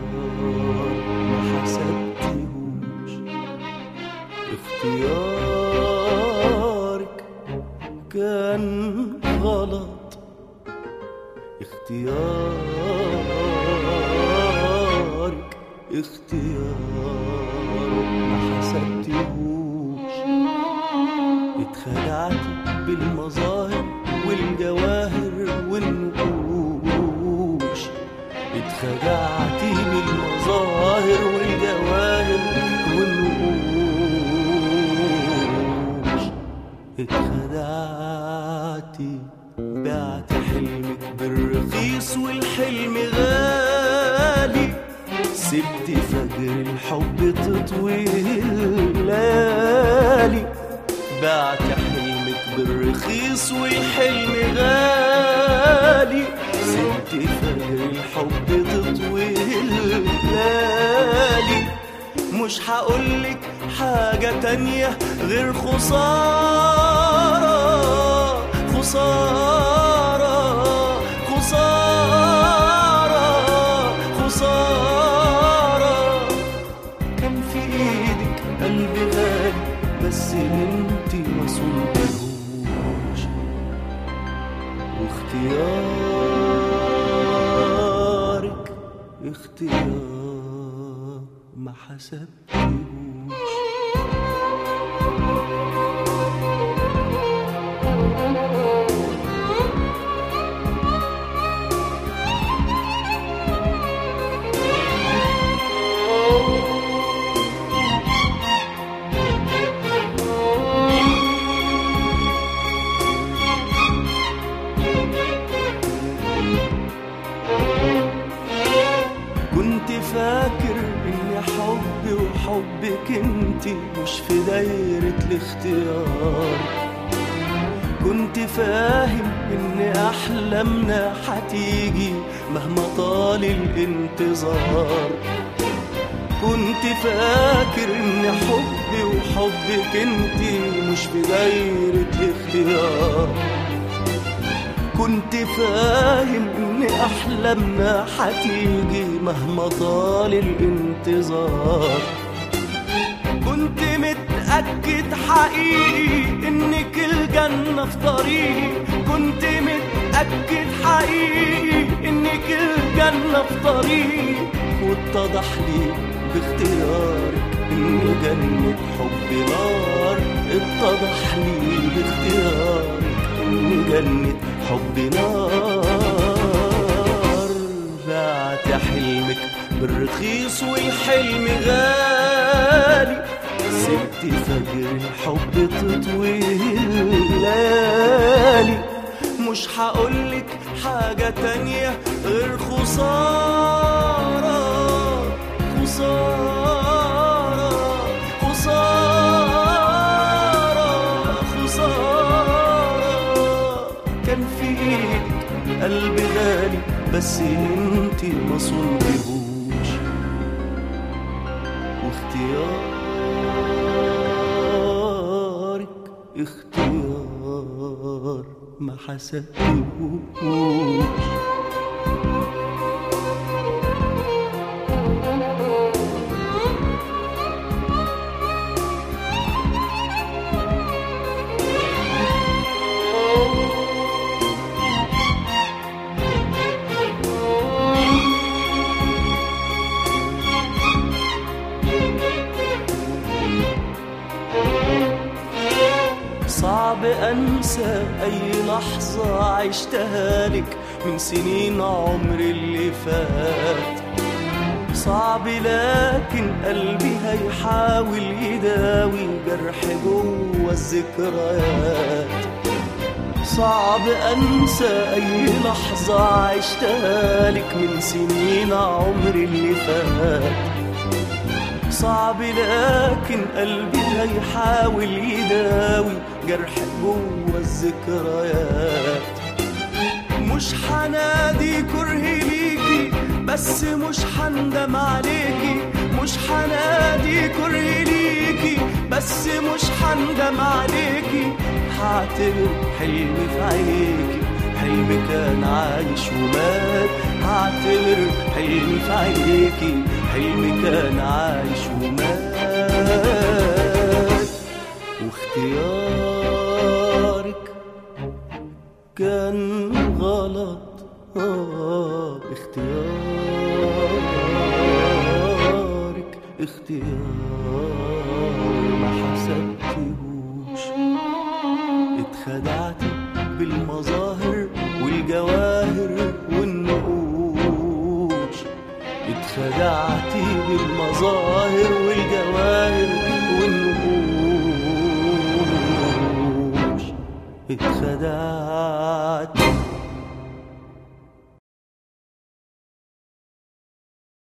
ما حسبتهوش اختيارك كان غلط اختيارك اختيار ما حسبتهوش اتخدعت بالمظاهر والجواهر والنقوش اتخدعت بالمظاهر والجواهر والنقوش اتخدعتي بعت حلمك بالرخيص والحلم غالي سبت فجر الحب تطوي الليالي بعت حلمك بالرخيص والحلم غالي سبت فجر الحب تطوي الليالي مش هقولك حاجة تانية غير خسارة خسارة خسارة خسارة كان في ايدك قلبي غالي بس انتي ما صنتهوش واختيارك اختيار ما حسبتهوش كنت فاكر ان حبي وحبك انتي مش في دايرة الاختيار كنت فاهم ان احلامنا هتيجي مهما طال الانتظار كنت فاكر ان حبي وحبك انتي مش في دايرة الاختيار كنت فاهم ان احلامنا هتيجي مهما طال الانتظار كنت متأكد حقيقي انك الجنة في طريقي كنت متأكد حقيقي انك الجنة في طريقي واتضح لي باختيارك ان جنة حب نار اتضح لي باختيارك ان جنة حب نار بعت حلمك بالرخيص والحلم غالي سبت فجر الحب تطوي الليالي مش هقولك حاجة تانية غير خسارة خسارة خسارة خسارة كان في ايدك قلبي غالي بس انتي ما صنتهوش واختيارك اختيار ما حسبتهوش صعب انسى اي لحظة عشتها لك من سنين عمري اللي فات صعب لكن قلبي هيحاول يداوي جرح جوه الذكريات صعب انسى اي لحظة عشتها لك من سنين عمري اللي فات صعب لكن قلبي هيحاول يداوي جرح جوه الذكريات مش حنادي كرهي ليكي بس مش حندم عليكي مش حنادي كرهي ليكي بس مش حندم عليكي هعتبر حلمي في عينيكي حلم كان عايش ومات هعتبر حلمي في عينيكي حلمي كان عايش ومات واختيارك كان غلط آه اختيارك اختيار ما حسبتهوش اتخدعت بالمظاهر والجواهر والنقوش اتخدعت بالمظاهر والجواهر والنقوش اتخدعت